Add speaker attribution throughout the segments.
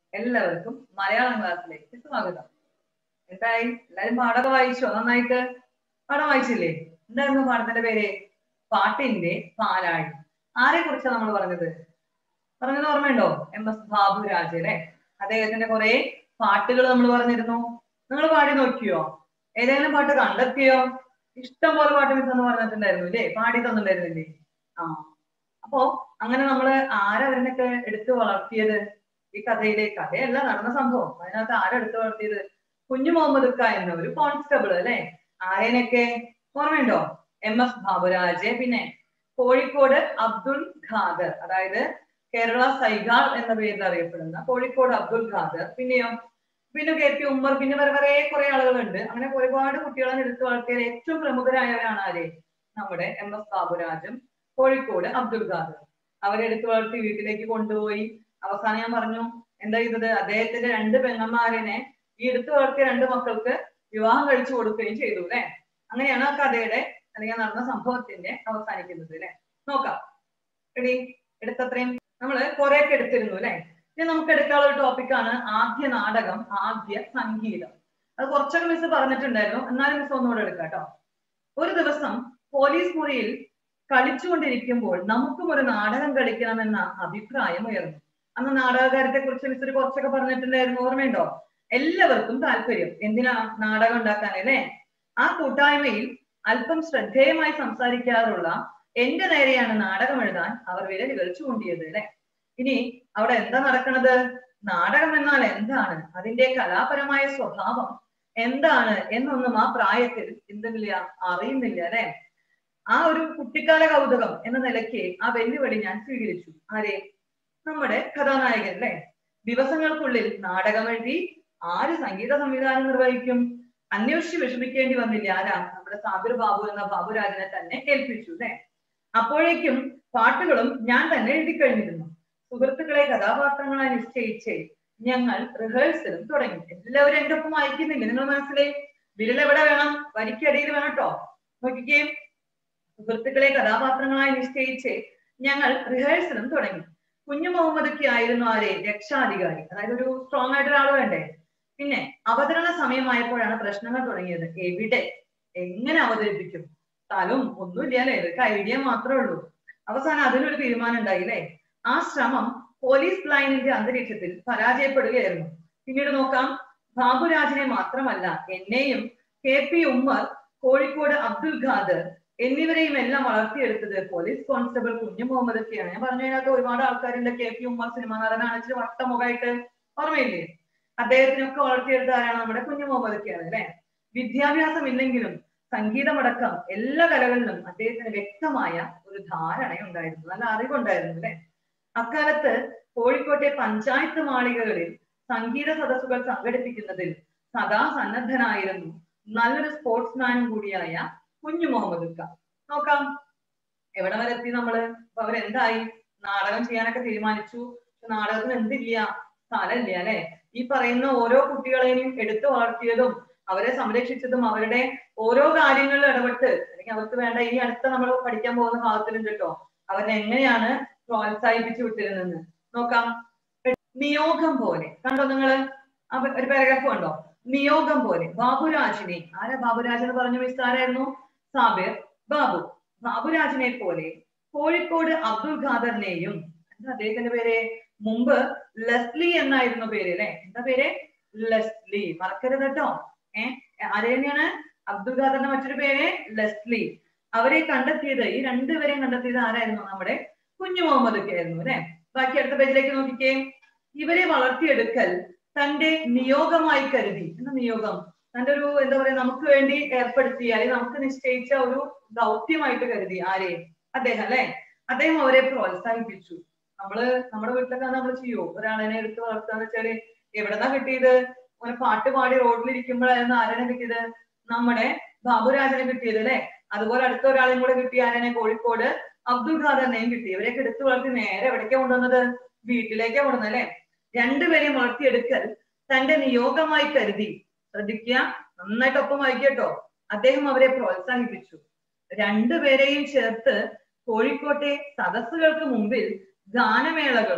Speaker 1: എല്ലാവർക്കും മലയാളം ക്ലാസ്സിലേക്ക് സ്വാഗതം എന്തായി എല്ലാരും പാടൊക്കെ വായിച്ചോ നന്നായിട്ട് പാഠം വായിച്ചില്ലേ എന്തായിരുന്നു പാഠത്തിന്റെ പേര് പാട്ടിന്റെ പാലാഴി ആരെ കുറിച്ചാണ് നമ്മൾ പറഞ്ഞത് പറഞ്ഞത് ഓർമ്മയുണ്ടോ എം എസ് ബാബുരാജ് അല്ലെ അദ്ദേഹത്തിന്റെ കുറെ പാട്ടുകൾ നമ്മൾ പറഞ്ഞിരുന്നു നിങ്ങൾ പാടി നോക്കിയോ ഏതെങ്കിലും പാട്ട് കണ്ടെത്തിയോ ഇഷ്ടം പോലെ പാട്ട് മിസ് എന്ന് പറഞ്ഞിട്ടുണ്ടായിരുന്നു ഇല്ലേ പാടി തന്നിട്ടുണ്ടായിരുന്നില്ലേ ആ അപ്പോ അങ്ങനെ നമ്മള് ആരവരനൊക്കെ എടുത്തു വളർത്തിയത് ഈ കഥയിലെ കഥയല്ല നടന്ന സംഭവം അതിനകത്ത് ആരെടുത്തു വളർത്തിയത് കുഞ്ഞു മുഹമ്മദ് ഖ എന്ന ഒരു കോൺസ്റ്റബിൾ അല്ലെ ആരേനൊക്കെ ഓർമ്മയുണ്ടോ എം എസ് ബാബുരാജ് പിന്നെ കോഴിക്കോട് അബ്ദുൽ ഖാദർ അതായത് കേരള സൈഗാൾ എന്ന പേരിൽ അറിയപ്പെടുന്ന കോഴിക്കോട് അബ്ദുൽ ഖാദർ പിന്നെയോ പിന്നെ കെ പി ഉമ്മർ പിന്നെ വേറെ വേറെ കുറെ ആളുകളുണ്ട് അങ്ങനെ ഒരുപാട് കുട്ടികളെ എടുത്തു വളർത്തിയ ഏറ്റവും പ്രമുഖരായവരാണ് ആര് നമ്മുടെ എം എസ് ബാബുരാജും കോഴിക്കോട് അബ്ദുൽ ഖാദർ അവരെ എടുത്തു വളർത്തി വീട്ടിലേക്ക് കൊണ്ടുപോയി അവസാനം ഞാൻ പറഞ്ഞു എന്താ ചെയ്തത് അദ്ദേഹത്തിന്റെ രണ്ട് പെങ്ങന്മാരിനെ ഈ എടുത്തു വളർത്തിയ രണ്ട് മക്കൾക്ക് വിവാഹം കഴിച്ചു കൊടുക്കുകയും ചെയ്തു അല്ലെ അങ്ങനെയാണ് ആ കഥയുടെ അല്ലെങ്കിൽ നടന്ന സംഭവത്തിന്റെ അവസാനിക്കുന്നത് അല്ലെ നോക്കാം എടി എടുത്തത്രയും നമ്മള് കുറെയൊക്കെ എടുത്തിരുന്നു അല്ലെ ഇനി നമുക്ക് എടുക്കാനുള്ള ഒരു ടോപ്പിക്കാണ് ആദ്യ നാടകം ആദ്യ സംഗീതം അത് കുറച്ചൊക്കെ മിസ് പറഞ്ഞിട്ടുണ്ടായിരുന്നു എന്നാലും മിസ് ഒന്നുകൂടെ എടുക്കാം കേട്ടോ ഒരു ദിവസം പോലീസ് മുറിയിൽ കളിച്ചുകൊണ്ടിരിക്കുമ്പോൾ നമുക്കും ഒരു നാടകം കളിക്കണമെന്ന അഭിപ്രായം ഉയർന്നു അന്ന് നാടകകാരത്തെ കുറിച്ച് മിസ് കുറച്ചൊക്കെ പറഞ്ഞിട്ടുണ്ടായിരുന്നു ഓർമ്മയുണ്ടോ എല്ലാവർക്കും താല്പര്യം എന്തിനാ നാടകം ഉണ്ടാക്കാൻ അല്ലേ ആ കൂട്ടായ്മയിൽ അല്പം ശ്രദ്ധേയമായി സംസാരിക്കാറുള്ള എന്റെ നേരെയാണ് നാടകം എഴുതാൻ അവർ വിരലുകൾ ചൂണ്ടിയത് അല്ലെ ഇനി അവിടെ എന്താ നടക്കുന്നത് നാടകം എന്നാൽ എന്താണ് അതിന്റെ കലാപരമായ സ്വഭാവം എന്താണ് എന്നൊന്നും ആ പ്രായത്തിൽ എന്തില്ല അറിയുന്നില്ല അല്ലെ ആ ഒരു കുട്ടിക്കാല കൗതുകം എന്ന നിലയ്ക്ക് ആ വെല്ലുവിളി ഞാൻ സ്വീകരിച്ചു ആരെ നമ്മുടെ കഥാനായകൻ അല്ലെ ദിവസങ്ങൾക്കുള്ളിൽ നാടകം എഴുതി ആര് സംഗീത സംവിധാനം നിർവഹിക്കും അന്വേഷിച്ച് വിഷമിക്കേണ്ടി വന്നില്ല ആരാ നമ്മുടെ സാബിർ ബാബു എന്ന ബാബുരാജനെ തന്നെ ഏൽപ്പിച്ചു അല്ലെ അപ്പോഴേക്കും പാട്ടുകളും ഞാൻ തന്നെ എഴുതി കഴിഞ്ഞിരുന്നു സുഹൃത്തുക്കളെ കഥാപാത്രങ്ങളായി നിശ്ചയിച്ച് ഞങ്ങൾ റിഹേഴ്സലും തുടങ്ങി എല്ലാവരും എന്റെ ഒപ്പം വായിക്കുന്നില്ലേ നിങ്ങൾ മനസ്സിലെ വിരൽ എവിടെ വേണം വരിക്കടിയിൽ വേണം കേട്ടോ നോക്കിക്കേ സുഹൃത്തുക്കളെ കഥാപാത്രങ്ങളായി നിശ്ചയിച്ച് ഞങ്ങൾ റിഹേഴ്സലും തുടങ്ങി കുഞ്ഞു മുഹമ്മദൊക്കെ ആയിരുന്നു ആരെ രക്ഷാധികാരി അതായത് ഒരു സ്ട്രോങ് ആയിട്ട് ഒരാൾ വേണ്ടേ പിന്നെ അവതരണ സമയമായപ്പോഴാണ് പ്രശ്നങ്ങൾ തുടങ്ങിയത് എവിടെ എങ്ങനെ അവതരിപ്പിക്കും സ്ഥലവും ഒന്നുമില്ല അല്ലേ ഇതൊക്കെ ഐഡിയ മാത്രമേ ഉള്ളൂ അവസാനം അതിനൊരു തീരുമാനം ഉണ്ടായി അല്ലേ ആ ശ്രമം പോലീസ് ലൈനിന്റെ അന്തരീക്ഷത്തിൽ പരാജയപ്പെടുകയായിരുന്നു പിന്നീട് നോക്കാം ബാബുരാജിനെ മാത്രമല്ല എന്നെയും കെ പി ഉമ്മർ കോഴിക്കോട് അബ്ദുൽ ഖാദർ എന്നിവരെയും എല്ലാം വളർത്തിയെടുത്തത് പോലീസ് കോൺസ്റ്റബിൾ കുഞ്ഞു മുഹമ്മദ് ഒക്കെയാണ് ഞാൻ പറഞ്ഞു കഴിഞ്ഞാൽ ഒരുപാട് ആൾക്കാരുണ്ട് കെ പി ഉമ്മർ സിനിമ നടനാണ് ഇച്ചിരി വട്ടമുഖമായിട്ട് ഓർമ്മയില്ലേ അദ്ദേഹത്തിനൊക്കെ വളർത്തിയെടുത്ത ആരാണ് നമ്മുടെ കുഞ്ഞു മുഹമ്മദ് ഒക്കെയാണ് അല്ലെ വിദ്യാഭ്യാസം ഇല്ലെങ്കിലും സംഗീതമടക്കം എല്ലാ കലകളിലും അദ്ദേഹത്തിന് വ്യക്തമായ ഒരു ധാരണയുണ്ടായിരുന്നു നല്ല അറിവുണ്ടായിരുന്നു അല്ലെ അക്കാലത്ത് കോഴിക്കോട്ടെ പഞ്ചായത്ത് മാളികകളിൽ സംഗീത സദസ്സുകൾ സംഘടിപ്പിക്കുന്നതിൽ സദാ സന്നദ്ധനായിരുന്നു നല്ലൊരു സ്പോർട്സ്മാനും കൂടിയായ കുഞ്ഞു മുഹമ്മദ് ഖ നോക്കാം എവിടെ വരെ എത്തി നമ്മള് അപ്പൊ അവരെന്തായി നാടകം ചെയ്യാനൊക്കെ തീരുമാനിച്ചു നാടകത്തിന് എന്തില്ല സ്ഥലമില്ല അല്ലെ ഈ പറയുന്ന ഓരോ കുട്ടികളെയും എടുത്തു വളർത്തിയതും അവരെ സംരക്ഷിച്ചതും അവരുടെ ഓരോ കാര്യങ്ങളിലും ഇടപെട്ട് അല്ലെങ്കിൽ അവർക്ക് വേണ്ട ഇനി അടുത്ത നമ്മൾ പഠിക്കാൻ പോകുന്ന ഭാഗത്തിലുണ്ട് കേട്ടോ അവരെ എങ്ങനെയാണ് പ്രോത്സാഹിപ്പിച്ചു വിട്ടിരുന്നെന്ന് നോക്കാം നിയോഗം പോലെ കണ്ടോ നിങ്ങള് ഒരു പാരഗ്രാഫ് കണ്ടോ നിയോഗം പോലെ ബാബുരാജിനെ ആരാ ബാബുരാജ് എന്ന് പറഞ്ഞു മിസ് ആരായിരുന്നു സാബിർ ബാബു ബാബുരാജിനെ പോലെ കോഴിക്കോട് അബ്ദുൽ ഖാദറിനെയും എന്താ അദ്ദേഹത്തിന്റെ പേര് മുമ്പ് ലെസ്ലി എന്നായിരുന്നു പേര് അല്ലെ എന്താ പേര് ലെസ്ലി മറക്കരുത് കേട്ടോ ഏഹ് ആരെ തന്നെയാണ് അബ്ദുൽ ഖാദറിന്റെ മറ്റൊരു പേര് ലെസ്ലി അവരെ കണ്ടെത്തിയത് ഈ രണ്ടുപേരെയും കണ്ടെത്തിയത് ആരായിരുന്നു നമ്മുടെ കുഞ്ഞു മുഹമ്മദ് ഒക്കെ ആയിരുന്നു അല്ലെ ബാക്കി അടുത്ത പേജിലേക്ക് നോക്കിക്കേ ഇവരെ വളർത്തിയെടുക്കൽ തന്റെ നിയോഗമായി കരുതി എന്ന നിയോഗം തന്റെ ഒരു എന്താ പറയാ നമുക്ക് വേണ്ടി ഏർപ്പെടുത്തിയ അല്ലെങ്കിൽ നമുക്ക് നിശ്ചയിച്ച ഒരു ദൗത്യമായിട്ട് കരുതി ആരെ അദ്ദേഹം അല്ലെ അദ്ദേഹം അവരെ പ്രോത്സാഹിപ്പിച്ചു നമ്മള് നമ്മുടെ വീട്ടിലൊക്കെ നമ്മൾ ചെയ്യോ ഒരാളെ എടുത്ത് വളർത്താന്ന് വെച്ചാല് എവിടെന്നാ കിട്ടിയത് ഒരു പാട്ട് പാടി റോഡിലിരിക്കുമ്പോഴായിരുന്നു ആരനെ കിട്ടിയത് നമ്മുടെ ബാബുരാജനെ കിട്ടിയത് അല്ലെ അതുപോലെ അടുത്ത ഒരാളെയും കൂടെ കിട്ടിയ ആരനെ കോഴിക്കോട് അബ്ദുൽ ഖാദറിനെയും കിട്ടി ഇവരെയൊക്കെ എടുത്തു വളർത്തി നേരെ എവിടേക്കാ കൊണ്ടുവന്നത് വീട്ടിലേക്കാ കൊണ്ടുവന്നത് അല്ലെ രണ്ടുപേരെയും വളർത്തിയെടുക്കൽ തന്റെ നിയോഗമായി കരുതി ശ്രദ്ധിക്കുക നന്നായിട്ട് ഒപ്പം വായിക്കട്ടോ അദ്ദേഹം അവരെ പ്രോത്സാഹിപ്പിച്ചു രണ്ടുപേരെയും ചേർത്ത് കോഴിക്കോട്ടെ സദസ്സുകൾക്ക് മുമ്പിൽ ഗാനമേളകളും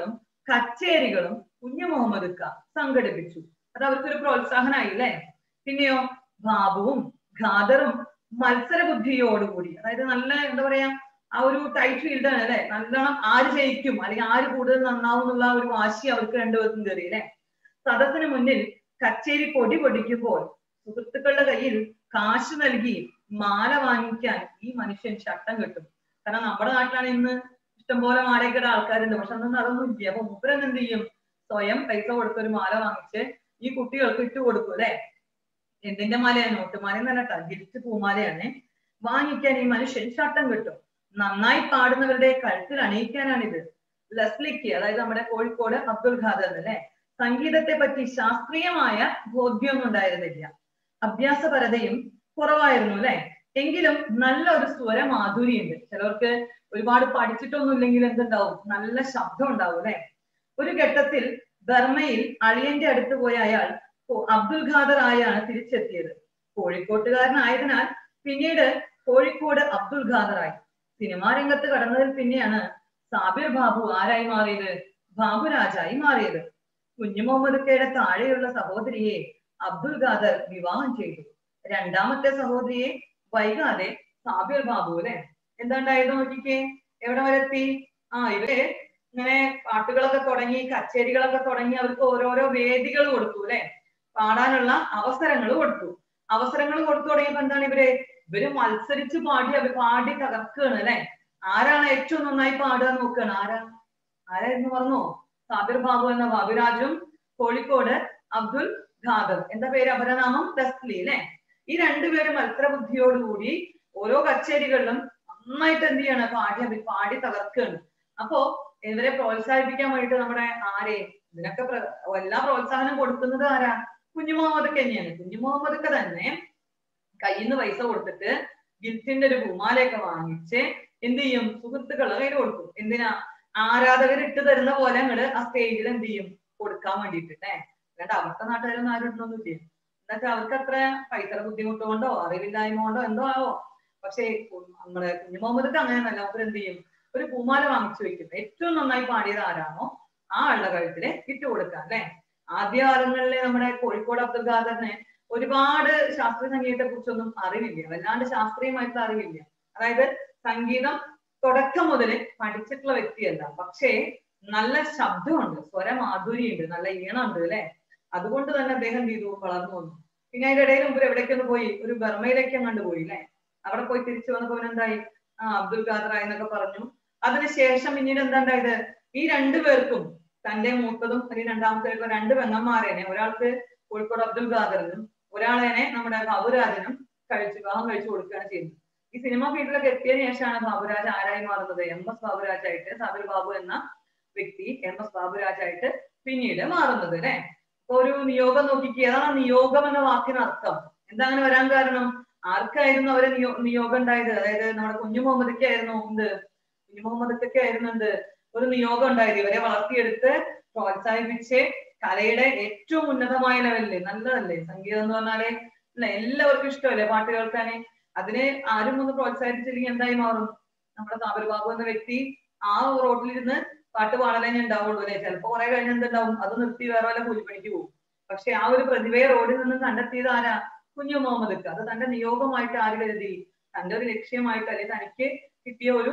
Speaker 1: കച്ചേരികളും കുഞ്ഞു മുഹമ്മദ് ഖ സംഘടിപ്പിച്ചു അത് അവർക്കൊരു പ്രോത്സാഹനമായി അല്ലേ പിന്നെയോ ബാബുവും ഖാദറും മത്സര ബുദ്ധിയോടുകൂടി അതായത് നല്ല എന്താ പറയാ ആ ഒരു ടൈറ്റ് ഫീൽഡാണ് അല്ലെ നല്ലോണം ആര് ജയിക്കും അല്ലെങ്കിൽ ആര് കൂടുതൽ നന്നാവും എന്നുള്ള ആ ഒരു വാശി അവർക്ക് രണ്ടുപേർക്കും കയറി അല്ലെ സദസ്സിന് മുന്നിൽ കച്ചേരി പൊടി പൊടിക്കുമ്പോൾ സുഹൃത്തുക്കളുടെ കയ്യിൽ കാശ് നൽകി മാല വാങ്ങിക്കാൻ ഈ മനുഷ്യൻ ചട്ടം കിട്ടും കാരണം നമ്മുടെ നാട്ടിലാണ് ഇന്ന് ഇഷ്ടംപോലെ മാലയൊക്കെ ഇടാൻ ആൾക്കാരുണ്ട് പക്ഷെ അതൊന്നും അതൊന്നും ഇല്ല അപ്പൊ മൂപ്പരൻ എന്ത് ചെയ്യും സ്വയം പൈസ കൊടുത്ത് ഒരു മാല വാങ്ങിച്ച് ഈ കുട്ടികൾക്ക് ഇട്ട് കൊടുക്കും അല്ലെ എന്തിന്റെ മാലയാണ് നോട്ടുമാല എന്നല്ല കേട്ടോ ഗിഫ്റ്റ് പൂമാലയാണ് വാങ്ങിക്കാൻ ഈ മനുഷ്യൻ ചട്ടം കിട്ടും നന്നായി പാടുന്നവരുടെ കഴുത്തിൽ അണിയിക്കാനാണിത് ലസ്ലിക്ക് അതായത് നമ്മുടെ കോഴിക്കോട് അബ്ദുൽ ഖാദർ അല്ലെ സംഗീതത്തെ പറ്റി ശാസ്ത്രീയമായ ബോധ്യമൊന്നും ഉണ്ടായിരുന്നില്ല അഭ്യാസപരതയും കുറവായിരുന്നു അല്ലെ എങ്കിലും നല്ല ഒരു സ്വര മാധുരിയുണ്ട് ചിലർക്ക് ഒരുപാട് പഠിച്ചിട്ടൊന്നും ഇല്ലെങ്കിൽ എന്തുണ്ടാവും നല്ല ശബ്ദം ഉണ്ടാവും അല്ലെ ഒരു ഘട്ടത്തിൽ ബർമയിൽ അളിയന്റെ അടുത്ത് പോയ അയാൾ അബ്ദുൽ ഖാദർ ആയാണ് തിരിച്ചെത്തിയത് കോഴിക്കോട്ടുകാരനായതിനാൽ പിന്നീട് കോഴിക്കോട് അബ്ദുൽ ഖാദറായി സിനിമാ രംഗത്ത് കടന്നതിൽ പിന്നെയാണ് സാബിർ ബാബു ആരായി മാറിയത് ബാബുരാജായി മാറിയത് കുഞ്ഞു മുഹമ്മദ് കയുടെ താഴെയുള്ള സഹോദരിയെ അബ്ദുൽ ഖാദർ വിവാഹം ചെയ്തു രണ്ടാമത്തെ സഹോദരിയെ വൈകാതെ സാബിർ ബാബു അല്ലെ എന്താണ്ടായത് നോക്കിക്കേ എവിടെ വരെ എത്തി ആ ഇവര് ഇങ്ങനെ പാട്ടുകളൊക്കെ തുടങ്ങി കച്ചേരികളൊക്കെ തുടങ്ങി അവർക്ക് ഓരോരോ വേദികൾ കൊടുത്തു അല്ലെ പാടാനുള്ള അവസരങ്ങൾ കൊടുത്തു അവസരങ്ങൾ കൊടുത്തു തുടങ്ങിയപ്പോ എന്താണ് ഇവര് ഇവര് മത്സരിച്ച് പാടി അവർ പാടി തകർക്കുകയാണ് അല്ലെ ആരാണ് ഏറ്റവും നന്നായി പാടുക നോക്കുകയാണ് ആരാ ആരായിരുന്നു പറഞ്ഞോ സാബിർ ബാബു എന്ന ബാബുരാജും കോഴിക്കോട് അബ്ദുൽ ഖാദർ എന്താ പേര് അപരനാമം ദസ്ലി അല്ലെ ഈ രണ്ടുപേരും മത്സര ബുദ്ധിയോടുകൂടി ഓരോ കച്ചേരികളിലും നന്നായിട്ട് എന്ത് ചെയ്യാണ് പാടി അവർ പാടി തകർക്കുകയാണ് അപ്പോ ഇവരെ പ്രോത്സാഹിപ്പിക്കാൻ വേണ്ടിട്ട് നമ്മുടെ ആരെ ഇതിനൊക്കെ എല്ലാ പ്രോത്സാഹനം കൊടുക്കുന്നത് ആരാ കുഞ്ഞു മുഹമ്മദ് തന്നെയാണ് കുഞ്ഞു മുഹമ്മദ് തന്നെ കയ്യിൽ നിന്ന് പൈസ കൊടുത്തിട്ട് ഗിഫ്റ്റിന്റെ ഒരു പൂമാലയൊക്കെ വാങ്ങിച്ച് എന്ത് ചെയ്യും സുഹൃത്തുക്കളെ കയ്യിൽ കൊടുക്കും എന്തിനാ ആരാധകർ ഇട്ട് തരുന്ന പോലെ അങ്ങോട്ട് ആ സ്റ്റേജിൽ എന്ത് ചെയ്യും കൊടുക്കാൻ വേണ്ടിട്ട് അല്ലേ അല്ലാണ്ട് അവിടുത്തെ നാട്ടുകാരൊന്നും ആരും ഇടണമൊന്നുമില്ല എന്നുവെച്ചാൽ അവർക്ക് അത്ര പൈസയുടെ ബുദ്ധിമുട്ട് കൊണ്ടോ അറിവില്ലായ്മ കൊണ്ടോ എന്തോ ആവോ പക്ഷേ നമ്മുടെ കുഞ്ഞു മുഹമ്മദ് അങ്ങനെയല്ല അവർ എന്ത് ചെയ്യും ഒരു പൂമാല വാങ്ങിച്ചു വെക്കും ഏറ്റവും നന്നായി പാടിയത് ആരാണോ ആ ആളുടെ കഴുത്തില് ഇട്ട് കൊടുക്കാം അല്ലെ ആദ്യകാലങ്ങളിൽ നമ്മുടെ കോഴിക്കോട് അബ്ദുൽ ഖാദറിന് ഒരുപാട് ശാസ്ത്രീയ സംഗീതത്തെ കുറിച്ചൊന്നും അറിവില്ല വല്ലാണ്ട് ശാസ്ത്രീയമായിട്ടുള്ള അറിവില്ല അതായത് സംഗീതം തുടക്കം മുതൽ പഠിച്ചിട്ടുള്ള വ്യക്തിയല്ല പക്ഷേ നല്ല ശബ്ദമുണ്ട് സ്വരമാധുര്യമുണ്ട് നല്ല ഈണമുണ്ട് അല്ലെ അതുകൊണ്ട് തന്നെ അദ്ദേഹം എന്ത് ചെയ്തു വളർന്നു വന്നു പിന്നെ അതിന്റെ ഇടയിൽ മുമ്പ് എവിടേക്കൊന്ന് പോയി ഒരു ബർമയിലേക്ക് അങ്ങോട്ട് പോയി അല്ലെ അവിടെ പോയി തിരിച്ചു വന്നപ്പോ എന്തായി ആ അബ്ദുൽ ഖാദറായി എന്നൊക്കെ പറഞ്ഞു അതിനുശേഷം പിന്നീട് എന്താ ഉണ്ടായത് ഈ രണ്ടുപേർക്കും തന്റെ മൂത്തതും അല്ലെങ്കിൽ രണ്ടാമത്തെ രണ്ട് പെങ്ങന്മാരേനെ ഒരാൾക്ക് കോഴിക്കോട് അബ്ദുൽ ഖാദറിനും ഒരാളേനെ നമ്മുടെ ബാബുരാജനും കഴിച്ചു വിവാഹം കഴിച്ചു കൊടുക്കുകയാണ് ചെയ്യുന്നത് ഈ സിനിമ ഫീൽഡിലൊക്കെ എത്തിയതിനു ശേഷമാണ് ബാബുരാജ് ആരായി മാറുന്നത് എം എസ് ബാബുരാജായിട്ട് സാബിർ ബാബു എന്ന വ്യക്തി എം എസ് ബാബുരാജായിട്ട് പിന്നീട് മാറുന്നത് അല്ലെ അപ്പൊ ഒരു നിയോഗം നോക്കിക്കുക അതാണ് നിയോഗം എന്ന വാക്കിന് അർത്ഥം എന്താ അങ്ങനെ വരാൻ കാരണം ആർക്കായിരുന്നു അവരെ നിയോ നിയോഗം ഉണ്ടായത് അതായത് നമ്മുടെ കുഞ്ഞു മുഹമ്മദൊക്കെ ആയിരുന്നു എന്ത് കുഞ്ഞു മുഹമ്മദൊക്കെ ആയിരുന്നു എന്ത് ഒരു നിയോഗം ഉണ്ടായത് ഇവരെ വളർത്തിയെടുത്ത് പ്രോത്സാഹിപ്പിച്ച് കലയുടെ ഏറ്റവും ഉന്നതമായ ലെവലില് നല്ലതല്ലേ സംഗീതം എന്ന് പറഞ്ഞാല് അല്ല എല്ലാവർക്കും ഇഷ്ടമല്ലേ പാട്ട് കേൾക്കാന് അതിനെ ആരും ഒന്ന് പ്രോത്സാഹിപ്പിച്ചില്ലെങ്കിൽ എന്തായി മാറും നമ്മുടെ സാബിർ ബാബു എന്ന വ്യക്തി ആ റോഡിലിരുന്ന് പാട്ട് പാടലേ ഉണ്ടാവുള്ളൂ അല്ലെ ചിലപ്പോ കുറെ കഴിഞ്ഞ് എന്തുണ്ടാവും അത് നിർത്തി വേറെ വല്ല കൂലിപ്പണിക്ക് പോകും പക്ഷെ ആ ഒരു പ്രതിഭയെ റോഡിൽ നിന്ന് കണ്ടെത്തിയത് ആരാ കുഞ്ഞു മുഹമ്മദ് അത് തന്റെ നിയോഗമായിട്ട് ആര് കരുതി തന്റെ ഒരു ലക്ഷ്യമായിട്ട് അല്ലെങ്കിൽ തനിക്ക് കിട്ടിയ ഒരു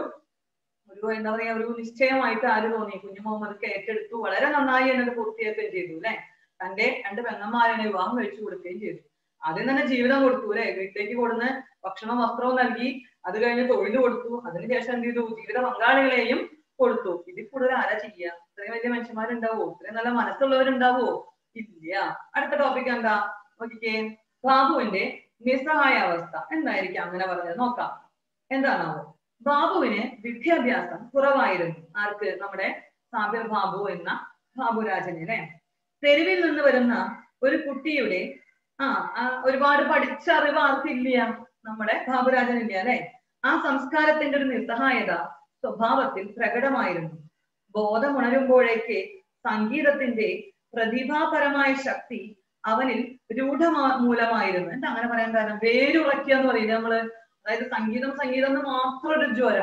Speaker 1: ഒരു എന്താ പറയാ ഒരു നിശ്ചയമായിട്ട് ആര് തോന്നി കുഞ്ഞു മുഹമ്മദ് ഏറ്റെടുത്തു വളരെ നന്നായി എന്നത് പൂർത്തിയാക്കുകയും ചെയ്തു അല്ലെ തന്റെ രണ്ട് പെങ്ങന്മാരെ വിവാഹം കഴിച്ചു കൊടുക്കുകയും ചെയ്തു ആദ്യം തന്നെ ജീവിതം കൊടുത്തു അല്ലെ വീട്ടിലേക്ക് കൊടുന്ന് ഭക്ഷണവും വസ്ത്രവും നൽകി അത് കഴിഞ്ഞ് തൊഴിൽ കൊടുത്തു അതിനുശേഷം എന്ത് ചെയ്തു ജീവിത പങ്കാളികളെയും കൊടുത്തു ഇതിൽ കൂടുതൽ ആരാ ചെയ്യുക ഇത്രയും വലിയ മനുഷ്യന്മാരുണ്ടാവോ ഇത്രയും നല്ല മനസ്സുള്ളവരുണ്ടാവോ ഇല്ല അടുത്ത ടോപ്പിക് എന്താ നോക്കിക്കേ ബാബുവിന്റെ നിസ്സഹായ അവസ്ഥ എന്തായിരിക്കും അങ്ങനെ പറഞ്ഞത് നോക്കാം എന്താണാവോ ബാബുവിന് വിദ്യാഭ്യാസം കുറവായിരുന്നു ആർക്ക് നമ്മുടെ സാബിർ ബാബു എന്ന ബാബുരാജന് അല്ലെ തെരുവിൽ നിന്ന് വരുന്ന ഒരു കുട്ടിയുടെ ആ ഒരുപാട് പഠിച്ച അറിവ് ആർക്കില്ല നമ്മുടെ ബാബുരാജൻ ഇല്ല അല്ലെ ആ സംസ്കാരത്തിന്റെ ഒരു നിസ്സഹായത സ്വഭാവത്തിൽ പ്രകടമായിരുന്നു ബോധമുണരുമ്പോഴേക്ക് സംഗീതത്തിന്റെ പ്രതിഭാപരമായ ശക്തി അവനിൽ രൂഢമാ മൂലമായിരുന്നു എന്താ അങ്ങനെ പറയാൻ കാരണം വേരുറക്കുക എന്ന് പറയില്ല നമ്മള് അതായത് സംഗീതം സംഗീതം എന്ന് മാത്രം ഒരു ജ്വരം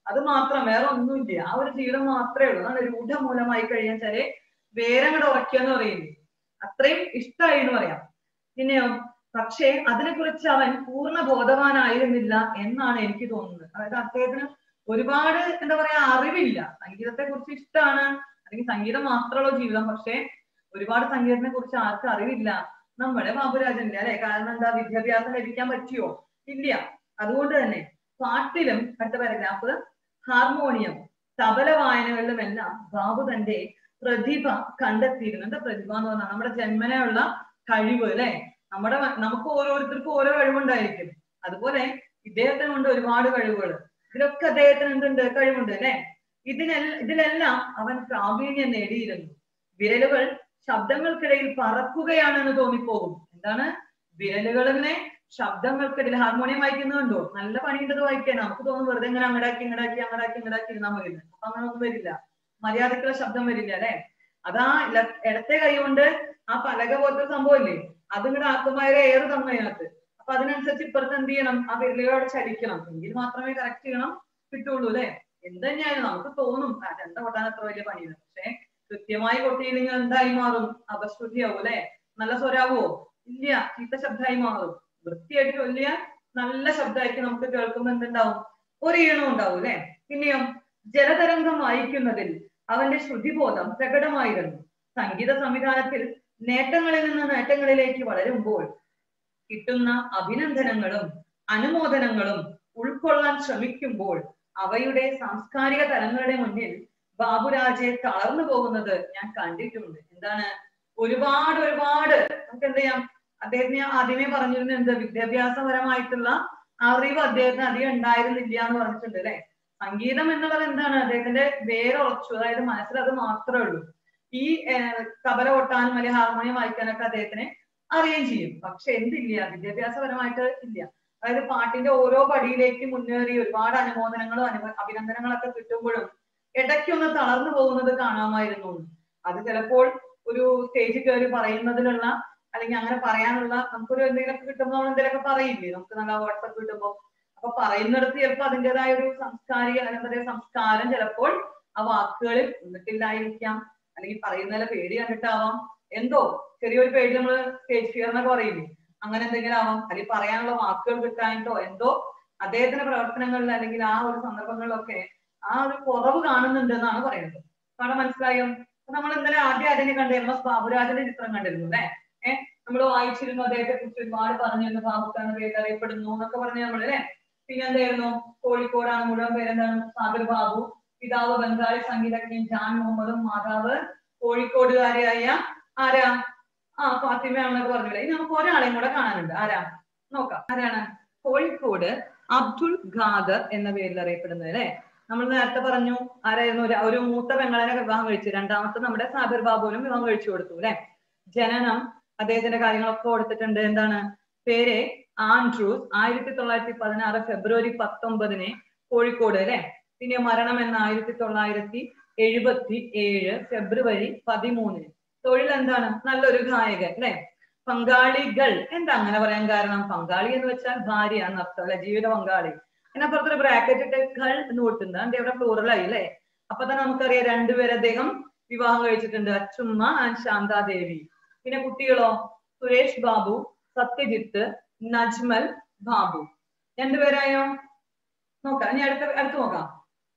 Speaker 1: അത് മാത്രം വേറെ ഒന്നുമില്ല ആ ഒരു ജീവിതം മാത്രമേ ഉള്ളൂ അതാണ് രൂഢമൂലമായി കഴിഞ്ഞാല് വേറെ അങ്ങോട്ട് ഉറക്കുക എന്ന് പറയുന്നത് അത്രയും ഇഷ്ടമായി എന്ന് പറയാം പിന്നെയോ പക്ഷേ അതിനെക്കുറിച്ച് അവൻ പൂർണ്ണ ബോധവാനായിരുന്നില്ല എന്നാണ് എനിക്ക് തോന്നുന്നത് അതായത് അദ്ദേഹത്തിന് ഒരുപാട് എന്താ പറയാ അറിവില്ല സംഗീതത്തെ കുറിച്ച് ഇഷ്ടമാണ് അല്ലെങ്കിൽ സംഗീതം മാത്രമുള്ള ജീവിതം പക്ഷേ ഒരുപാട് സംഗീതത്തിനെ കുറിച്ച് ആർക്കും അറിവില്ല നമ്മുടെ ബാബുരാജന്റെ അല്ലെ കാരണം എന്താ വിദ്യാഭ്യാസം ലഭിക്കാൻ പറ്റിയോ ഇല്ല അതുകൊണ്ട് തന്നെ പാട്ടിലും അടുത്ത പാരഗ്രാഫ് ഹാർമോണിയം തബല വായനകളിലുമെല്ലാം ബാബു തന്റെ പ്രതിഭ കണ്ടെത്തിയിരുന്നു എന്താ പ്രതിഭ എന്ന് പറഞ്ഞാൽ നമ്മുടെ ജന്മനയുള്ള കഴിവ് അല്ലെ നമ്മുടെ മ- നമുക്ക് ഓരോരുത്തർക്കും ഓരോ കഴിവുണ്ടായിരിക്കും അതുപോലെ ഇദ്ദേഹത്തിന് ഉണ്ട് ഒരുപാട് കഴിവുകൾ ഇതിലൊക്കെ അദ്ദേഹത്തിന് എന്തുണ്ട് കഴിവുണ്ട് അല്ലെ ഇതിനെല്ലാം ഇതിലെല്ലാം അവൻ പ്രാവീണ്യം നേടിയിരുന്നു വിരലുകൾ ശബ്ദങ്ങൾക്കിടയിൽ പറക്കുകയാണെന്ന് തോന്നിപ്പോകും എന്താണ് വിരലുകളിനെ ശബ്ദങ്ങൾക്കിടയിൽ ഹാർമോണിയം വായിക്കുന്നുണ്ടോ നല്ല പണിയുണ്ടത് വായിക്കാൻ നമുക്ക് തോന്നും വെറുതെ ഇങ്ങനെ അങ്ങടാക്കി ഇങ്ങടാക്കി അങ്ങടാക്കി ഇങ്ങടാക്കി ഇരുന്നാൽ മതി എന്ന്. അപ്പൊ അങ്ങനെ ഒന്നും വരില്ല മര്യാദക്കുള്ള ശബ്ദം വരില്ല അല്ലെ അതാ ഇല- ഇടത്തെ കൈ കൊണ്ട് ആ പലക പോലത്തെ സംഭവം ഇല്ലേ അത് ഇങ്ങോട്ട് ആക്കുമ്പോൾ എയർ തന്നു അതിനകത്ത് അപ്പൊ അതിനനുസരിച്ച് ഇപ്പുറത്ത് എന്ത് ചെയ്യണം ആ വിരലുകളോട് ചലിക്കണം എങ്കിൽ മാത്രമേ കറക്റ്റ് ചെയ്യണം കിട്ടുള്ളൂ അല്ലെ എന്ത് തന്നെയായാലും നമുക്ക് തോന്നും ആ ചെണ്ട കൊട്ടാൻ അത്ര വലിയ പണിയില്ല പക്ഷെ കൃത്യമായി കൊട്ടിയില്ലെങ്കിൽ എന്തായി മാറും അപശ്രുതിയാവും അല്ലെ നല്ല സ്വരാവോ ഇല്ല ചീത്ത ശബ്ദമായി മാറും വൃത്തിയായിട്ട് ചൊല്ലിയാൽ നല്ല ശബ്ദമായിരിക്കും നമുക്ക് കേൾക്കുമ്പോൾ എന്തുണ്ടാവും ഒരു ഈണം ഉണ്ടാവും അല്ലെ പിന്നെയോ ജലതരംഗം വായിക്കുന്നതിൽ അവന്റെ ശ്രുതിബോധം പ്രകടമായിരുന്നു സംഗീത സംവിധാനത്തിൽ നേട്ടങ്ങളിൽ നിന്ന് നേട്ടങ്ങളിലേക്ക് വളരുമ്പോൾ കിട്ടുന്ന അഭിനന്ദനങ്ങളും അനുമോദനങ്ങളും ഉൾക്കൊള്ളാൻ ശ്രമിക്കുമ്പോൾ അവയുടെ സാംസ്കാരിക തലങ്ങളുടെ മുന്നിൽ ബാബുരാജെ തളർന്നു പോകുന്നത് ഞാൻ കണ്ടിട്ടുണ്ട് എന്താണ് ഒരുപാട് ഒരുപാട് നമുക്ക് എന്ത് ചെയ്യാം അദ്ദേഹത്തിന് ഞാൻ ആദ്യമേ പറഞ്ഞിരുന്നു എന്ത് വിദ്യാഭ്യാസപരമായിട്ടുള്ള അറിവ് അദ്ദേഹത്തിന് അധികം ഉണ്ടായിരുന്നില്ല എന്ന് പറഞ്ഞിട്ടുണ്ട് അല്ലെ സംഗീതം എന്നുള്ളത് എന്താണ് അദ്ദേഹത്തിന്റെ വേറെ ഉറച്ചു അതായത് മനസ്സിൽ അത് മാത്രമേ ഉള്ളൂ ഈ ഏർ, തബല കൊട്ടാനും അല്ലെങ്കിൽ ഹാർമോണിയം വായിക്കാനൊക്കെ അദ്ദേഹത്തിന് അറിയുകയും ചെയ്യും പക്ഷെ എന്തില്ല വിദ്യാഭ്യാസപരമായിട്ട് ഇല്ല അതായത് പാട്ടിന്റെ ഓരോ പടിയിലേക്ക് മുന്നേറി ഒരുപാട് അനുമോദനങ്ങളും അനു അഭിനന്ദനങ്ങളൊക്കെ കിട്ടുമ്പോഴും ഇടയ്ക്കൊന്ന് തളർന്നു പോകുന്നത് കാണാമായിരുന്നു അത് ചിലപ്പോൾ ഒരു സ്റ്റേജിൽ കയറി പറയുന്നതിലുള്ള അല്ലെങ്കിൽ അങ്ങനെ പറയാനുള്ള നമുക്കൊരു എന്തെങ്കിലുമൊക്കെ കിട്ടുമ്പോൾ നമ്മൾ എന്തെങ്കിലുമൊക്കെ പറയില്ലേ നമുക്ക് നല്ല വാട്സപ്പ് കിട്ടുമ്പോൾ അപ്പൊ പറയുന്നിടത്ത് ചിലപ്പോൾ അതിൻ്റെതായ ഒരു സംസ്കാരിക എന്താ പറയുക സംസ്കാരം ചിലപ്പോൾ ആ വാക്കുകളിൽ നിന്നിട്ടില്ലായിരിക്കാം അല്ലെങ്കിൽ പറയുന്നതിലെ പേടി കണ്ടിട്ടാവാം എന്തോ ചെറിയൊരു പേടി നമ്മൾ സ്റ്റേജ് ഫിയർ എന്നൊക്കെ പറയില്ലേ അങ്ങനെ എന്തെങ്കിലും ആവാം അല്ലെങ്കിൽ പറയാനുള്ള വാക്കുകൾ കിട്ടാനിട്ടോ എന്തോ അദ്ദേഹത്തിന്റെ പ്രവർത്തനങ്ങളിൽ അല്ലെങ്കിൽ ആ ഒരു സന്ദർഭങ്ങളിലൊക്കെ ആ ഒരു കുറവ് കാണുന്നുണ്ട് എന്നാണ് പറയുന്നത് പാഠം മനസ്സിലായോ അപ്പൊ നമ്മൾ ഇന്നലെ ആദ്യം അതിനെ കണ്ട് എം എസ് ബാബുരാജന്റെ ചിത്രം കണ്ടിരുന്നു അല്ലെ ഏഹ് നമ്മൾ വായിച്ചിരുന്നു അദ്ദേഹത്തെ കുറിച്ച് ഒരുപാട് പറഞ്ഞിരുന്നു ബാബുക്കാണ് പേര് അറിയപ്പെടുന്നു എന്നൊക്കെ പറഞ്ഞു നമ്മൾ അല്ലെ പിന്നെ എന്തായിരുന്നു കോഴിക്കോടാണ് മുഴുവൻ പേരെന്താണ് സാബിർ ബാബു പിതാവ് ബംഗാളി സംഗീതജ്ഞൻ ജാൻ മുഹമ്മദും മാതാവ് കോഴിക്കോടുകാരിയായ ആരാ ആ ഫാത്തിമയാണെന്നൊക്കെ പറഞ്ഞില്ലേ ഇനി നമുക്ക് ഒരാളെയും കൂടെ കാണാനുണ്ട് ആരാ നോക്കാം ആരാണ് കോഴിക്കോട് അബ്ദുൾ ഖാദർ എന്ന പേരിൽ അറിയപ്പെടുന്നത് അല്ലെ നമ്മൾ നേരത്തെ പറഞ്ഞു ആരായിരുന്നു ഒരു ഒരു മൂത്ത പെങ്ങളെ വിവാഹം കഴിച്ചു രണ്ടാമത്തെ നമ്മുടെ സാബിർ ബാബുവിനും വിവാഹം കഴിച്ചു കൊടുത്തു അല്ലെ ജനനം അദ്ദേഹത്തിന്റെ കാര്യങ്ങളൊക്കെ കൊടുത്തിട്ടുണ്ട് എന്താണ് പേര് ആൻഡ്രൂസ് ആയിരത്തി തൊള്ളായിരത്തി പതിനാറ് ഫെബ്രുവരി പത്തൊമ്പതിന് കോഴിക്കോട് അല്ലെ പിന്നെ മരണം എന്ന ആയിരത്തി തൊള്ളായിരത്തി എഴുപത്തി ഏഴ് ഫെബ്രുവരി പതിമൂന്നിന് തൊഴിൽ എന്താണ് നല്ലൊരു ഗായകൻ അല്ലെ പങ്കാളികൾ എന്താ അങ്ങനെ പറയാൻ കാരണം പങ്കാളി എന്ന് വെച്ചാൽ ഭാര്യ എന്നർത്ഥം അല്ലെ ജീവിത പങ്കാളി അതിനപ്പുറത്തൊരു ബ്രാക്കറ്റ് ഇട്ട് കൾ എന്ന് കൊടുത്തിട്ടുണ്ട് അതിന്റെ ഇവിടെ plural ആയി അല്ലെ അപ്പൊ തന്നെ നമുക്കറിയാം രണ്ടുപേരെ അദ്ദേഹം വിവാഹം കഴിച്ചിട്ടുണ്ട് അച്ചുമ്മ ആൻഡ് ശാന്താദേവി പിന്നെ കുട്ടികളോ സുരേഷ് ബാബു സത്യജിത്ത് നജ്മൽ ബാബു രണ്ടുപേരായോ നോക്കാം ഇനി അടുത്ത അടുത്ത് നോക്കാം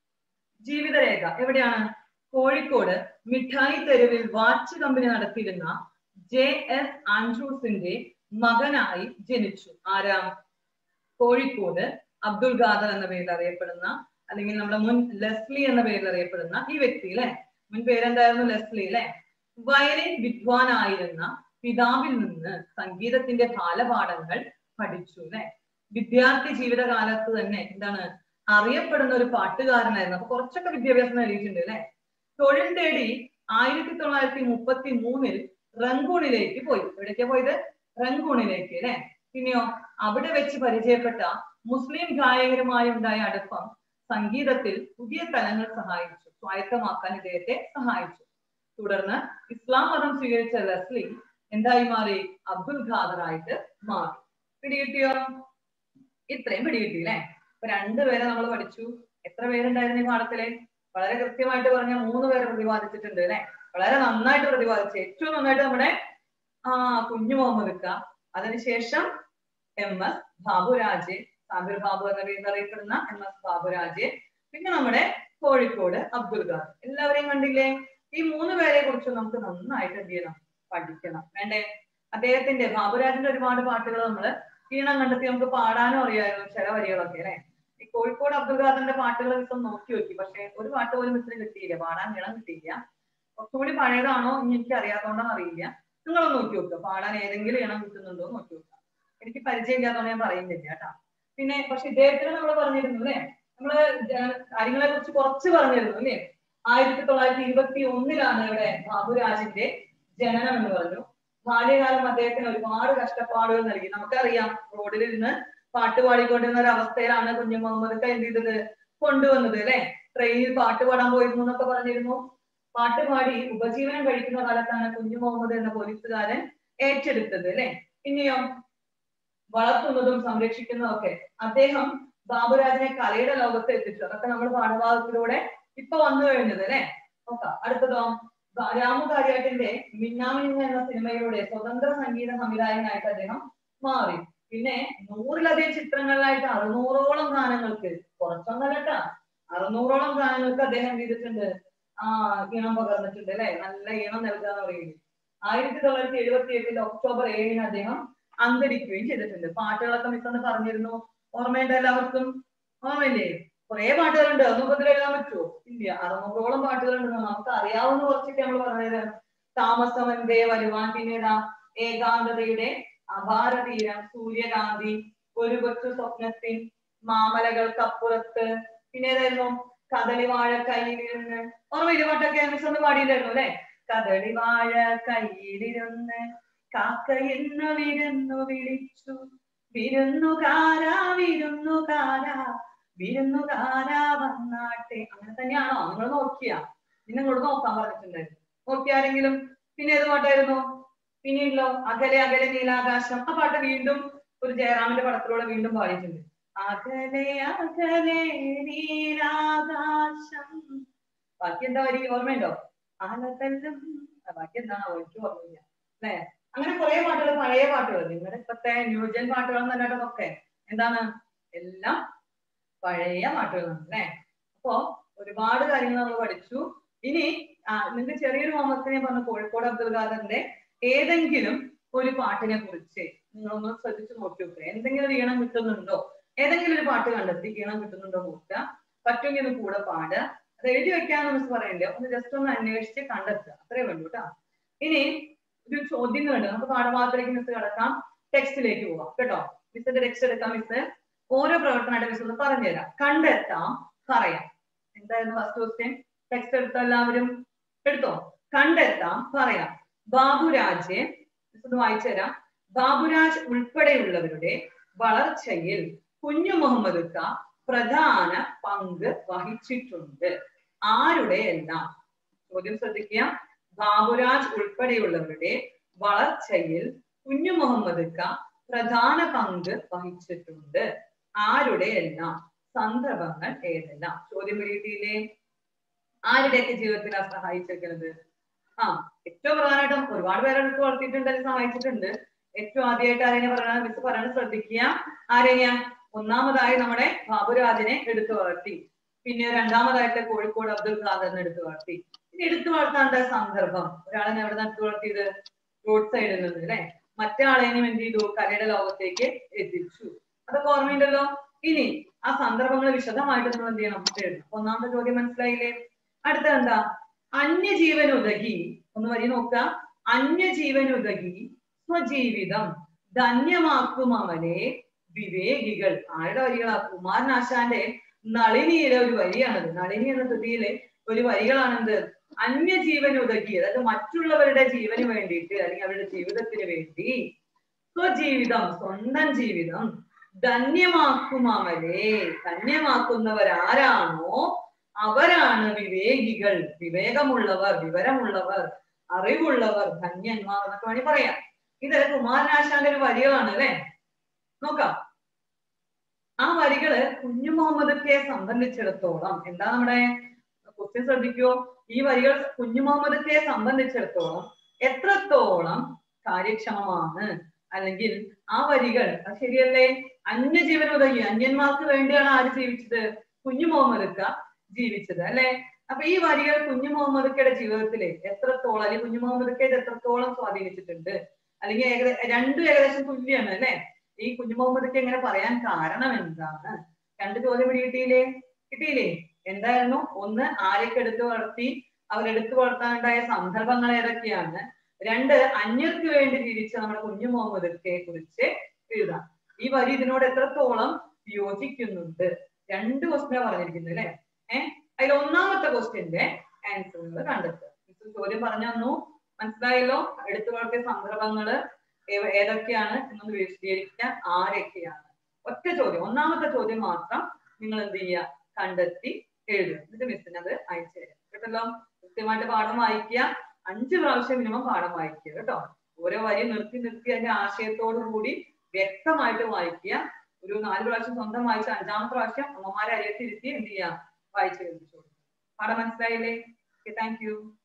Speaker 1: ജീവിതരേഖ എവിടെയാണ് കോഴിക്കോട് മിഠായി തെരുവിൽ വാച്ച് കമ്പനി നടത്തിയിരുന്ന ജെ എസ് ആൻഡ്രൂസിന്റെ മകനായി ജനിച്ചു ആരാം കോഴിക്കോട് അബ്ദുൾ ഖാദർ എന്ന പേരിൽ അറിയപ്പെടുന്ന അല്ലെങ്കിൽ നമ്മുടെ മുൻ ലെസ്ലി എന്ന പേരിൽ അറിയപ്പെടുന്ന ഈ വ്യക്തി അല്ലെ മുൻ പേരെന്തായിരുന്നു ലെസ്ലി അല്ലെ വയലിൻ വിദ്വാനായിരുന്ന പിതാവിൽ നിന്ന് സംഗീതത്തിന്റെ ബാലപാഠങ്ങൾ പഠിച്ചു അല്ലെ വിദ്യാർത്ഥി ജീവിതകാലത്ത് തന്നെ എന്താണ് അറിയപ്പെടുന്ന ഒരു പാട്ടുകാരനായിരുന്നു അപ്പൊ കുറച്ചൊക്കെ വിദ്യാഭ്യാസം നേടിയിട്ടുണ്ട് അല്ലെ തൊഴിൽ തേടി ആയിരത്തി തൊള്ളായിരത്തി മുപ്പത്തി മൂന്നിൽ റങ്കൂണിലേക്ക് പോയി എവിടേക്കാ പോയത് റങ്കൂണിലേക്ക് അല്ലെ പിന്നെയോ അവിടെ വെച്ച് പരിചയപ്പെട്ട മുസ്ലിം ഗായകരുമായി ഉണ്ടായ അടുപ്പം സംഗീതത്തിൽ പുതിയ തലങ്ങൾ സഹായിച്ചു സ്വായത്തമാക്കാൻ ഇദ്ദേഹത്തെ സഹായിച്ചു തുടർന്ന് ഇസ്ലാം മതം സ്വീകരിച്ച ലസ്ലി എന്തായി മാറി അബ്ദുൽ ഖാദറായിട്ട് മാറി പിടികിട്ടിയോ ഇത്രയും പിടികിട്ടി അല്ലെ അപ്പൊ രണ്ടുപേരെ നമ്മൾ പഠിച്ചു എത്ര പേരുണ്ടായിരുന്നു ഈ പാഠത്തില് വളരെ കൃത്യമായിട്ട് പറഞ്ഞ മൂന്ന് പേര് പ്രതിപാദിച്ചിട്ടുണ്ട് അല്ലെ വളരെ നന്നായിട്ട് പ്രതിപാദിച്ചു ഏറ്റവും നന്നായിട്ട് നമ്മുടെ ആ കുഞ്ഞു മുഹമ്മദ് ക അതിനുശേഷം എം എസ് ബാബുരാജ് സാബിർ ബാബു എന്ന പേരിൽ അറിയപ്പെടുന്ന എം എസ് ബാബുരാജ് പിന്നെ നമ്മുടെ കോഴിക്കോട് അബ്ദുൽ ഖാദർ എല്ലാവരെയും കണ്ടില്ലേ ഈ മൂന്ന് പേരെ കുറിച്ച് നമുക്ക് നന്നായിട്ട് എന്ത് ചെയ്യണം പഠിക്കണം വേണ്ടേ അദ്ദേഹത്തിന്റെ ബാബുരാജിന്റെ ഒരുപാട് പാട്ടുകൾ നമ്മള് ഈണം കണ്ടെത്തി നമുക്ക് പാടാനും അറിയാമായിരുന്നു ചില വരികളൊക്കെ അല്ലെ ഈ കോഴിക്കോട് അബ്ദുൽ ഖാദറിന്റെ പാട്ടുകൾ ഇപ്പം നോക്കി നോക്കി പക്ഷെ ഒരു പാട്ട് പോലും മിസ്സിന് കിട്ടിയില്ല പാടാൻ നീളം കിട്ടിയില്ല കുറച്ചുകൂടി പഴയതാണോ ഇനി എനിക്ക് അറിയാത്തോണ്ടാന്ന് അറിയില്ല നിങ്ങളൊന്ന് നോക്കി നോക്കുക പാടാൻ ഏതെങ്കിലും ഇണം കിട്ടുന്നുണ്ടോ എന്ന് നോക്കി നോക്കുക എനിക്ക് പരിചയമില്ലാത്തതുകൊണ്ട് ഞാൻ പറയുന്നില്ല കേട്ടാ പിന്നെ പക്ഷെ ഇദ്ദേഹത്തിന് നമ്മൾ പറഞ്ഞിരുന്നു അല്ലെ നമ്മള് ജ- കാര്യങ്ങളെ കുറിച്ച് കുറച്ച് പറഞ്ഞിരുന്നു അല്ലേ ആയിരത്തി തൊള്ളായിരത്തി ഇരുപത്തി ഒന്നിലാണ് ഇവിടെ ബാബുരാജിന്റെ ജനനം എന്ന് പറഞ്ഞു ബാല്യകാലം അദ്ദേഹത്തിന് ഒരുപാട് കഷ്ടപ്പാടുകൾ നൽകി നമുക്കറിയാം റോഡിൽ നിന്ന് പാട്ട് പാടിക്കൊണ്ടിരുന്ന ഒരു അവസ്ഥയിലാണ് കുഞ്ഞു മുഹമ്മദ് ഒക്കെ എന്ത് ചെയ്തത് കൊണ്ടുവന്നത് അല്ലെ ട്രെയിനിൽ പാട്ട് പാടാൻ പോയിരുന്നു എന്നൊക്കെ പറഞ്ഞിരുന്നു പാട്ട് പാടി ഉപജീവനം കഴിക്കുന്ന കാലത്താണ് കുഞ്ഞു മുഹമ്മദ് എന്ന പോലീസുകാരൻ ഏറ്റെടുത്തത് അല്ലെ പിന്നെയോ വളർത്തുന്നതും സംരക്ഷിക്കുന്നതും ഒക്കെ അദ്ദേഹം ബാബുരാജിനെ കലയുടെ ലോകത്ത് എത്തിച്ചു അതൊക്കെ നമ്മൾ പാഠഭാഗത്തിലൂടെ ഇപ്പൊ വന്നു കഴിഞ്ഞത് അല്ലെ നോക്കാം അടുത്തതോ ഗ- രാമു കാര്യാട്ടിന്റെ മിന്നാമിന്ന എന്ന സിനിമയിലൂടെ സ്വതന്ത്ര സംഗീത സംവിധായകനായിട്ട് അദ്ദേഹം മാറി പിന്നെ നൂറിലധികം ചിത്രങ്ങളിലായിട്ട് അറുന്നൂറോളം ഗാനങ്ങൾക്ക് കുറച്ചൊന്നല്ല കേട്ടാ അറുന്നൂറോളം ഗാനങ്ങൾക്ക് അദ്ദേഹം എന്ത് ചെയ്തിട്ടുണ്ട് ആ ഈണം പകർന്നിട്ടുണ്ട് അല്ലെ നല്ല ഈണം നൽകുക എന്ന് പറയുന്നത് ആയിരത്തി തൊള്ളായിരത്തി എഴുപത്തി എട്ടിൽ ഒക്ടോബർ ഏഴിന് അദ്ദേഹം അന്തരിക്കുകയും ചെയ്തിട്ടുണ്ട് പാട്ടുകളൊക്കെ മിസ് എന്ന് പറഞ്ഞിരുന്നു ഓർമ്മയുണ്ട് എല്ലാവർക്കും ഓർമ്മയില്ലേ കുറെ പാട്ടുകളുണ്ട് അതൊന്നും ഇപ്പൊ ഇതിൽ എഴുതാൻ പറ്റുമോ ഇല്ല അറുന്നൂറോളം പാട്ടുകളുണ്ട് നമുക്ക് അറിയാവുന്ന കുറച്ചൊക്കെ നമ്മൾ പറഞ്ഞത് താമസവന്റെ വരുവാൻ പിന്നീടാ ഏകാന്തതയുടെ അപാരതീരം സൂര്യകാന്തി ഒരു കൊച്ചു സ്വപ്നത്തിൻ മാമലകൾക്കപ്പുറത്ത് പിന്നെ ഏതായിരുന്നു കദളിവാഴ കയ്യിലിരുന്ന് ഓർമ്മയില്ല പാട്ടൊക്കെ മിസ് ഒന്ന് പാടിയില്ലായിരുന്നു അല്ലെ കദളിവാഴ കയ്യിലിരുന്ന് കാക്കയെന്നു വിരുന്നു വിളിച്ചു വിരുന്നുകാരാ വിരുന്നുകാരാ വിരുന്നുകാരാ വന്നാട്ടെ അങ്ങനെ തന്നെയാണോ നിങ്ങൾ നോക്കിയാ നിങ്ങൾ ഇങ്ങോട്ട് നോക്കാൻ പറഞ്ഞിട്ടുണ്ടായിരുന്നു നോക്കിയാരെങ്കിലും പിന്നെ ഏത് പാട്ടായിരുന്നു പിന്നെയുള്ളോ അകലെ അകലെ നീലാകാശം ആ പാട്ട് വീണ്ടും ഒരു ജയറാമിന്റെ പടത്തിലൂടെ വീണ്ടും പാടിയിട്ടുണ്ട് അകലെ അകലെ നീലാകാശം ബാക്കി എന്താ വരി ഓർമ്മയുണ്ടോ ആലതല്ലും ആ, ബാക്കി എന്താണോ എനിക്ക് ഓർമ്മയില്ല അല്ലെ അങ്ങനെ കുറെ പാട്ടുകൾ പഴയ പാട്ടുകൾ നിങ്ങളുടെ ഇപ്പത്തെ ന്യൂജൻ പാട്ടുകൾ എന്നല്ലാട്ടതൊക്കെ എന്താണ് എല്ലാം പഴയ പാട്ടുകളാണ് അല്ലെ അപ്പോ ഒരുപാട് കാര്യങ്ങൾ നമ്മൾ പഠിച്ചു ഇനി ആ, നിങ്ങൾക്ക് ചെറിയൊരു ഹോംവർക്ക് ഞാൻ പറഞ്ഞു കോഴിക്കോട് അബ്ദുൽ ഖാദറിന്റെ ഏതെങ്കിലും ഒരു പാട്ടിനെ കുറിച്ച് നിങ്ങളൊന്ന് ശ്രദ്ധിച്ചു നോക്കി നോക്കുക എന്തെങ്കിലും ഒരു ഈണം കിട്ടുന്നുണ്ടോ ഏതെങ്കിലും ഒരു പാട്ട് കണ്ടെത്തി ഈണം കിട്ടുന്നുണ്ടോ നോക്കുക പറ്റുമെങ്കിൽ ഒന്ന് കൂടെ പാടുക അത് എഴുതി വെക്കാന്ന് മിസ് പറയില്ല ഒന്ന് ജസ്റ്റ് ഒന്ന് അന്വേഷിച്ച് കണ്ടെത്തുക അത്രേ വേണ്ടൂ കേട്ടോ ഇനി ഒരു ചോദ്യം കണ്ടു നമുക്ക് പാഠഭാഗത്തിലേക്ക് മിസ് കിടക്കാം ടെക്സ്റ്റിലേക്ക് പോവാം കേട്ടോ മിസ്സിന്റെ ടെക്സ്റ്റ് എടുക്കാം മിസ് ഓരോ പ്രവർത്തനമായിട്ട് മിസ് ഒന്ന് പറഞ്ഞുതരാം കണ്ടെത്താം പറയാം എന്തായിരുന്നു ഫസ്റ്റ് ക്വസ്റ്റ്യൻ ടെക്സ്റ്റ് എടുത്ത എല്ലാവരും എടുത്തോ കണ്ടെത്താം പറയാം ബാബുരാജ് മിസ് ഒന്ന് വായിച്ചു തരാം ബാബുരാജ് ഉൾപ്പെടെയുള്ളവരുടെ വളർച്ചയിൽ കുഞ്ഞു മുഹമ്മദ് ക പ്രധാന പങ്ക് വഹിച്ചിട്ടുണ്ട് ആരുടെ എല്ലാം ചോദ്യം ശ്രദ്ധിക്കുക ബാബുരാജ് ഉൾപ്പെടെയുള്ളവരുടെ വളർച്ചയിൽ കുഞ്ഞു മുഹമ്മദ് ക പ്രധാന പങ്ക് വഹിച്ചിട്ടുണ്ട് ആരുടെ എല്ലാം സന്ദർഭങ്ങൾ ഏതെല്ലാം ചോദ്യം പിടിയിട്ടില്ലേ ആരുടെയൊക്കെ ജീവിതത്തിലാണ് സഹായിച്ചിരിക്കുന്നത് ആ ഏറ്റവും പ്രധാനമായിട്ടും ഒരുപാട് പേരെ എടുത്ത് വളർത്തിയിട്ടുണ്ട് അല്ലെങ്കിൽ സഹായിച്ചിട്ടുണ്ട് ഏറ്റവും ആദ്യമായിട്ട് ആരെന്നെ പറയണത് മിസ് പറയണത് ശ്രദ്ധിക്കുക ആരെയാ ഒന്നാമതായി നമ്മുടെ ബാബുരാജിനെ എടുത്തു വളർത്തി പിന്നെ രണ്ടാമതായിട്ട് കോഴിക്കോട് അബ്ദുൽ ഖാദറിനെ എടുത്തു വളർത്തി ഇനി എടുത്തു വളർത്താണ്ട സന്ദർഭം ഒരാളെ എവിടെ എടുത്തു വളർത്തിയത് റോഡ് സൈഡിൽ നിന്ന് അല്ലെ മറ്റാളെയും എന്ത് ചെയ്തു കലയുടെ ലോകത്തേക്ക് എത്തിച്ചു അതൊക്കെ ഓർമ്മയുണ്ടല്ലോ ഇനി ആ സന്ദർഭങ്ങൾ വിശദമായിട്ട് നമ്മൾ എന്ത് ചെയ്യണം എഴുതണം ഒന്നാമത്തെ ചോദ്യം മനസ്സിലായില്ലേ അടുത്തത് എന്താ അന്യജീവനുതകി ഒന്ന് വരി നോക്കുക അന്യജീവനുതകി സ്വജീവിതം ധന്യമാക്കും അവനെ വിവേകികൾ ആരുടെ വരികളാ കുമാരനാശാന്റെ നളിനിയിലെ ഒരു വരിയാണത് നളിനി എന്ന കൃതിയിലെ ഒരു വരികളാണെന്ത് അന്യജീവൻ ഉതകി അതായത് മറ്റുള്ളവരുടെ ജീവന് വേണ്ടിയിട്ട് അല്ലെങ്കിൽ അവരുടെ ജീവിതത്തിന് വേണ്ടി സ്വജീവിതം സ്വന്തം ജീവിതം ധന്യമാക്കും അവരെ ധന്യമാക്കുന്നവരാരാണോ അവരാണ് വിവേകികൾ വിവേകമുള്ളവർ വിവരമുള്ളവർ അറിവുള്ളവർ ധന്യന്മാർ എന്നൊക്കെ വേണമെങ്കിൽ പറയാം ഇത് കുമാരനാശാന്റെ ഒരു വരികളാണ് അല്ലെ നോക്കാം ആ വരികള് കുഞ്ഞു മുഹമ്മദൊക്കെ സംബന്ധിച്ചിടത്തോളം എന്താ നമ്മുടെ ക്വസ്റ്റ്യൻ ശ്രദ്ധിക്കോ ഈ വരികൾ കുഞ്ഞു മുഹമ്മദൊക്കെ സംബന്ധിച്ചിടത്തോളം എത്രത്തോളം കാര്യക്ഷമമാണ് അല്ലെങ്കിൽ ആ വരികൾ അത് ശരിയല്ലേ അന്യജീവന ഉദകി അന്യന്മാർക്ക് വേണ്ടിയാണ് ആര് ജീവിച്ചത് കുഞ്ഞു മുഹമ്മദക്ക ജീവിച്ചത് അല്ലെ അപ്പൊ ഈ വരികൾ കുഞ്ഞു മുഹമ്മദക്കയുടെ ജീവിതത്തില് എത്രത്തോളം അല്ലെങ്കിൽ കുഞ്ഞു മുഹമ്മദക്കെ ഇത് എത്രത്തോളം സ്വാധീനിച്ചിട്ടുണ്ട് അല്ലെങ്കിൽ ഏകദേശം രണ്ടും ഏകദേശം തുല്യമാണ് അല്ലെ ഈ കുഞ്ഞു മുഹമ്മദക്ക് എങ്ങനെ പറയാൻ കാരണം എന്താണ് രണ്ട് ചോദ്യം പിടി കിട്ടിയില്ലേ കിട്ടിയില്ലേ എന്തായിരുന്നു ഒന്ന് ആരൊക്കെ എടുത്തു വളർത്തി അവരെടുത്തു വളർത്താനുണ്ടായ സന്ദർഭങ്ങൾ ഏതൊക്കെയാണ് രണ്ട് അന്യർക്ക് വേണ്ടി ജീവിച്ച നമ്മുടെ കുഞ്ഞു മുഹമ്മദക്കെ കുറിച്ച് എഴുതാം ഈ വരി ഇതിനോട് എത്രത്തോളം യോജിക്കുന്നുണ്ട് രണ്ട് ക്വസ്റ്റ്യൻ പറഞ്ഞിരിക്കുന്നത് അല്ലെ ഏഹ് അതിൽ ഒന്നാമത്തെ ക്വസ്റ്റ്യന്റെ ആൻസറുകൾ കണ്ടെത്തുക മിസ് ചോദ്യം പറഞ്ഞു തന്നു മനസ്സിലായല്ലോ എടുത്തു വളർത്തിയ സന്ദർഭങ്ങള് ഏവ- ഏതൊക്കെയാണ് എന്നൊന്ന് വിശദീകരിക്കുക ആരൊക്കെയാണ് ഒറ്റ ചോദ്യം ഒന്നാമത്തെ ചോദ്യം മാത്രം നിങ്ങൾ എന്ത് ചെയ്യുക കണ്ടെത്തി എഴുതുക എന്നിട്ട് മിസ്സിന് അത് അയച്ചു തരാം കേട്ടല്ലോ കൃത്യമായിട്ട് പാഠം വായിക്കുക അഞ്ച് പ്രാവശ്യം മിനിമം പാഠം വായിക്കുക കേട്ടോ ഓരോ വരി നിർത്തി നിർത്തി അതിന്റെ ആശയത്തോടു കൂടി വ്യക്തമായിട്ട് വായിക്കുക ഒരു നാല് പ്രാവശ്യം സ്വന്തം വായിച്ച അഞ്ചാമത്തെ പ്രാവശ്യം അമ്മമാരെ അരിയത്തിരുത്തി എന്ത് ചെയ്യുക വായിച്ചു കേൾപ്പിച്ചു കൊടുക്കുക പാഠം മനസ്സിലായില്ലേ താങ്ക് യു